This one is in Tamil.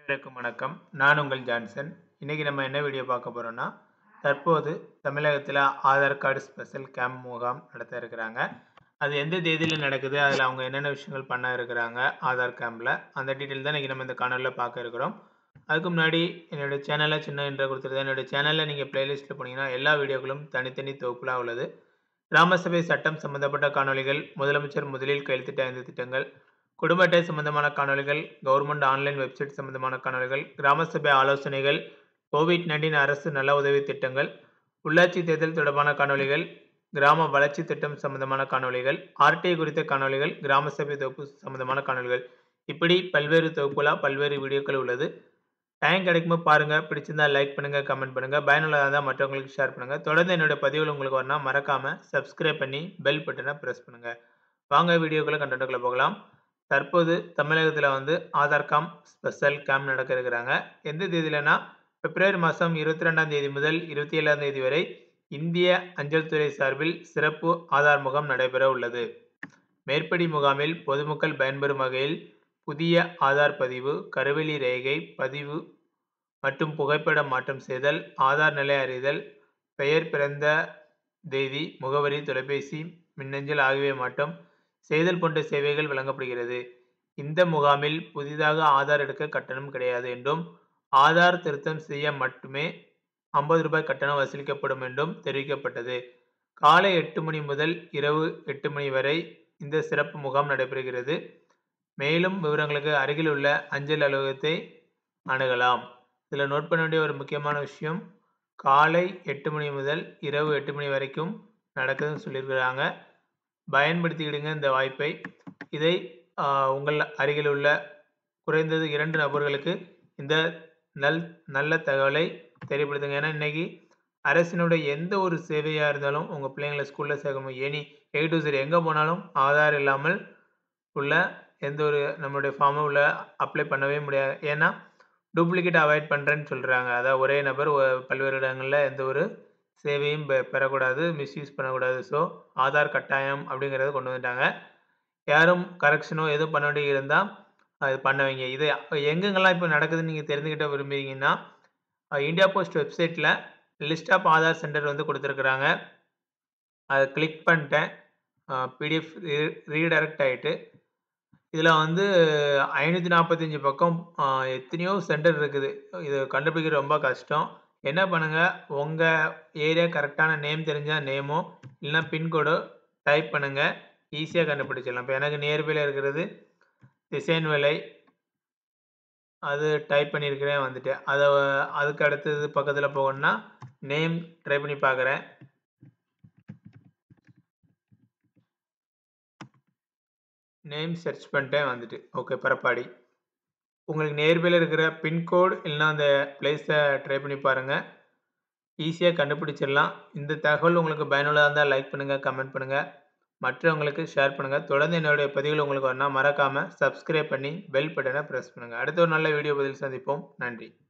அனைவருக்கும் வணக்கம். நான் உங்கள் ஜான்சன். இன்னைக்கு நம்ம என்ன வீடியோ பார்க்க போறோம்னா, தற்போது தமிழகத்தில ஆதார் கார்டு ஸ்பெஷல் கேம்ப் முகாம் நடத்த இருக்கிறாங்க. அது எந்த தேதியில நடக்குது? அதில அவங்க என்னென்ன விஷயங்கள் பண்ண இருக்கிறாங்க ஆதார் கேம்ப்ல. அந்த டீட்டெயில் தான் இன்னைக்கு நம்ம இந்த காணொளியில பார்க்க இருக்கிறோம். அதுக்கு முன்னாடி என்னோட சேனல சின்ன இன்ட்ரோ குடுத்துருந்தேன். என்னோட சேனல்ல நீங்க பிளேலிஸ்ட்ல போனீங்கன்னா, எல்லா வீடியோக்களும் தனித்தனி தொகுப்புலா உள்ளது. கிராம சபை சட்டம் சம்பந்தப்பட்ட காணொளிகள், முதலமைச்சர் முதலில் கையெழுத்திட்ட 5 திட்டங்கள், குடும்ப அட்டை சம்பந்தமான காணொளிகள், கவர்ன்மெண்ட் ஆன்லைன் வெப்சைட் சம்பந்தமான காணொளிகள், கிராம சபை ஆலோசனைகள், கோவிட்-19 அரசு நல உதவி திட்டங்கள், உள்ளாட்சி தேர்தல் தொடர்பான காணொளிகள், கிராம வளர்ச்சி திட்டம் சம்பந்தமான காணொளிகள், ஆர்டிஐ குறித்த காணொளிகள், கிராம சபை தொகுப்பு சம்பந்தமான காணொளிகள். இப்படி பல்வேறு தொகுப்புலா பல்வேறு வீடியோக்கள் உள்ளது. டைம் கிடைக்கும்போது பாருங்க. பிடிச்சிருந்தா லைக் பண்ணுங்க, கமெண்ட் பண்ணுங்க. பயனுள்ளதா இருந்தா மற்றவங்களுக்கு ஷேர் பண்ணுங்க. தொடர்ந்து என்னோட பதிவுகள் உங்களுக்கு வரணும்னா மறக்காம சப்ஸ்கிரைப் பண்ணி பெல் பட்டன பிரஸ் பண்ணுங்க. வாங்க வீடியோக்குள்ள கன்டென்ட்க்குள்ள போகலாம். தற்போது தமிழகத்தில வந்து ஆதார் காம் ஸ்பெஷல் கேம்ப் நடக்க இருக்கிறாங்க. எந்த தேதியிலனா, பிப்ரவரி மாசம் 22ஆம் தேதி முதல் 27ஆம் தேதி வரை இந்திய அஞ்சல் துறை சார்பில் சிறப்பு ஆதார் முகாம் நடைபெற உள்ளது. மேற்படி முகாமில் பொதுமக்கள் பயன்பெறும் வகையில் புதிய ஆதார் பதிவு, கருவெளி ரேகை பதிவு மற்றும் புகைப்பட மாற்றம் செய்தல், ஆதார் நிலை அறிதல், பெயர், பிறந்த தேதி, முகவரி, தொலைபேசி, மின்னஞ்சல் ஆகியவை மாற்றம் செய்தல் போன்ற சேவைகள் வழங்கப்படுகிறது. இந்த முகாமில் புதிதாக ஆதார் எடுக்க கட்டணம் கிடையாது என்றும், ஆதார் திருத்தம் செய்ய மட்டுமே ரூ. 50 கட்டணம் வசூலிக்கப்படும் என்றும் தெரிவிக்கப்பட்டது. காலை 8 மணி முதல் இரவு 8 மணி வரை இந்த சிறப்பு முகாம் நடைபெறுகிறது. மேலும் விவரங்களுக்கு அருகில் உள்ள அஞ்சல் அலுவலகத்தை அணுகலாம். இதில நோட் பண்ண வேண்டிய ஒரு முக்கியமான விஷயம், காலை 8 மணி முதல் இரவு 8 மணி வரைக்கும் நடக்குதுன்னு சொல்லியிருக்கிறாங்க. பயன்படுத்திக்கிடுங்க இந்த வாய்ப்பை. இதை அ உங்கள் அருகில் உள்ள குறைந்தது 2 நபர்களுக்கு இந்த நல் நல்ல தகவலை தெரியப்படுத்துங்க. ஏன்னா, இன்னைக்கு அரசினுடைய எந்த ஒரு சேவையா இருந்தாலும் உங்க பிள்ளைங்கள ஸ்கூல்ல சேர்க்கணும். எனி ஏ டூ இசட் எங்க போனாலும் ஆதார் இல்லாமல் உள்ள எந்த ஒரு நம்மளுடைய ஃபார்ம உள்ள அப்ளை பண்ணவே முடியாது. ஏன்னா, டூப்ளிகேட் அவாய்ட் பண்றேன்னு சொல்றாங்க. அதாவது ஒரே நபர் ஒ பல்வேறு இடங்கள்ல எந்த ஒரு சேவையும் பெ பெறக்கூடாது, மிஸ்யூஸ் பண்ணக்கூடாது. ஸோ, ஆதார் கட்டாயம் அப்படிங்கிறத கொண்டு வந்துட்டாங்க. யாரும் கரெக்ஷனோ எதுவும் பண்ண வேண்டியது இருந்தா, அது பண்ண வைங்க. இது எங்கெங்கலாம் இப்ப நடக்குதுன்னு நீங்க தெரிஞ்சுக்கிட்ட விரும்புறீங்கன்னா, இந்தியா போஸ்ட் வெப்சைட்ல லிஸ்ட் ஆஃப் ஆதார் சென்டர் வந்து குடுத்திருக்கிறாங்க. அத கிளிக் பண்ணிட்டேன். அ பிடிஎஃப் ரீ ரீடைரக்ட் ஆயிட்டு. இதில வந்து 545 பக்கம் அ எத்தனையோ சென்டர் இருக்குது. இத கண்டுபிடிக்கிறது ரொம்ப கஷ்டம். என்ன பண்ணுங்க, உங்க ஏரியா கரெக்ட்டான நேம் தெரிஞ்சா நேமோ, இல்லன்னா பின்கோடோ டைப் பண்ணுங்க. ஈஸியா கண்டுபிடிச்சிடலாம். இப்ப எனக்கு நியர்பைல இருக்கிறது திசையன்விளை. அது டைப் பண்ணியிருக்கிறேன் வந்துட்டேன். அத அதுக்கு அடுத்தது பக்கத்தில போகணும்னா, நேம் ட்ரை பண்ணி பார்க்குறேன். நேம் சர்ச் பண்ணிட்டேன் வந்துட்டு. ஓகே பரப்பாடி. உங்களுக்கு நியர்பைல இருக்கிற பின்கோட் இல்லன்னா அந்த பிளேஸ ட்ரை பண்ணி பாருங்க. ஈஸியா கண்டுபிடிச்சிடலாம். இந்த தகவல் உங்களுக்கு பயனுள்ளதா இருந்தா லைக் பண்ணுங்க, கமெண்ட் பண்ணுங்க. மற்றவங்களுக்கு ஷேர் பண்ணுங்க. தொடர்ந்து என்னுடைய பதிவுகள் உங்களுக்கு வரணும்னா மறக்காம சப்ஸ்கிரைப் பண்ணி பெல் பட்டன பிரஸ் பண்ணுங்க. அடுத்த ஒரு நல்ல வீடியோ பதிவில் சந்திப்போம். நன்றி.